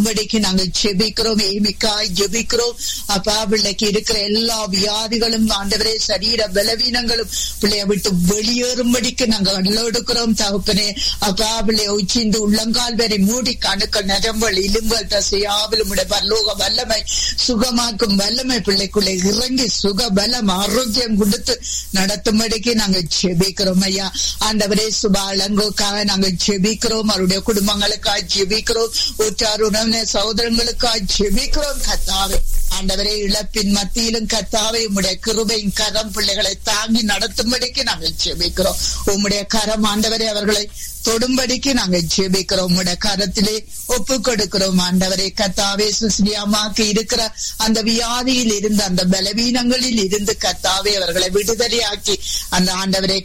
படிக்கு நாங்கள் ஜெபிக்கிறோம் ஏமிக்காய் ஜெபிக்கிறோம் அப்பா பிள்ளைக்கு இருக்கிற எல்லா வியாதிகளும் ஆண்டவரே சரீர பலவீனங்களும் பிள்ளைய விட்டு வெளியேறும்படிக்கு நாங்கள் எடுக்கிறோம் தகப்பனே அப்பா பிள்ளைய உச்சிந்து உள்ளங்கால் வரை மூடி கணுக்கள் நரம்பல் இலும்பல் தசையாவிலும் உடைய பரலோக வல்லமை சுகமாக்கும் வல்லமை பிள்ளைக்குள்ளே இறங்கி சுக பலம் ஆரோக்கியம் கொடுத்து நடத்தும்படிக்கு நாங்கள் ஜெபிக்கிறோம் ஐயா ஆண்டவரே சுபா அலங்கோக்காக நாங்கள் ஜெபிக்கிறோம் அவருடைய குடும்பங்களுக்காக ஜெபிக்கிறோம் உற்றார் உணவின சகோதரங்களுக்காக ஜெபிக்கிறோம் கத்தாவே ஆண்டவரே இழப்பின் மத்தியிலும் கத்தாவே உம்முடைய கிருபையின் கரம் பிள்ளைகளை தாங்கி நடத்தும்படிக்கு நாங்கள் ஜெபிக்கிறோம் உம்முடைய கரம் ஆண்டவரே அவர்களை தொடும்படிக்கு நாங்கள் ஜெபிக்கிறோம் உம்முடைய கரத்திலே ஒப்பு கொடுக்கிறோம் ஆண்டவரே கத்தாவே சுஸ்லியாமாக்கு இருக்கிற அந்த வியாதியில் இருந்து அந்த பலவீனங்களில் இருந்து கத்தாவே அவர்களை விடுதலையாக்கி அந்த ஆண்டவரை